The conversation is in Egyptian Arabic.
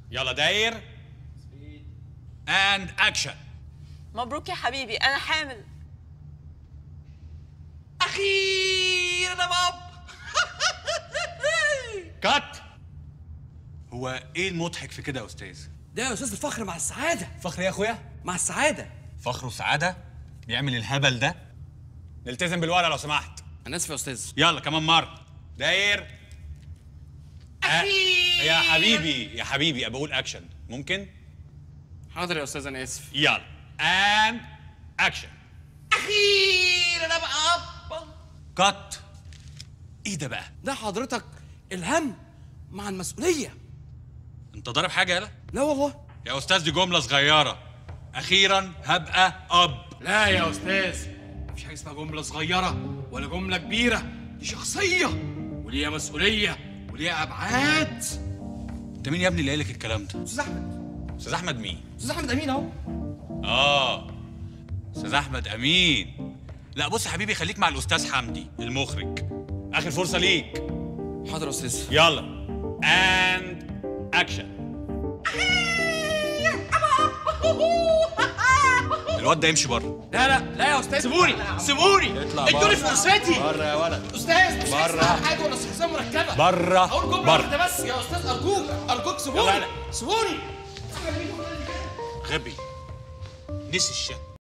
يلا داير اند اكشن مبروك يا حبيبي انا حامل اخيرا يا باب كات هو ايه المضحك في كده يا استاذ ده يا استاذ الفخر مع السعاده فخر يا اخويا مع السعاده فخر وسعاده بيعمل الهبل ده نلتزم بالورقه لو سمحت انا اسف يا استاذ يلا كمان مره داير أخير يا حبيبي يا حبيبي بقول اكشن ممكن حاضر يا استاذ انا اسف يلا اند اكشن اخيرا انا بقى كات ايه ده بقى ده حضرتك الهم مع المسؤوليه انت ضارب حاجه يالا لا والله يا استاذ دي جمله صغيره اخيرا هبقى اب لا يا استاذ مفيش حاجه اسمها جمله صغيره ولا جمله كبيره دي شخصيه وليها مسؤوليه وليها ابعاد انت مين يا ابني اللي قال لك الكلام ده استاذ احمد استاذ احمد مين استاذ احمد امين اهو اه استاذ احمد امين لا بص يا حبيبي خليك مع الاستاذ حمدي المخرج اخر فرصه ليك حاضر يا استاذ يلا اند اكشن الواد ده يمشي بره لا لا لا يا استاذ سيبوني سيبوني ادوني فرصتي بره يا ولد استاذ مش بره. هسمع حاجه ولا شخصيه مركبه بره اقول جمله بره واحده بس يا استاذ ارجوك ارجوك سيبوني يلا. سيبوني غبي نسي الشك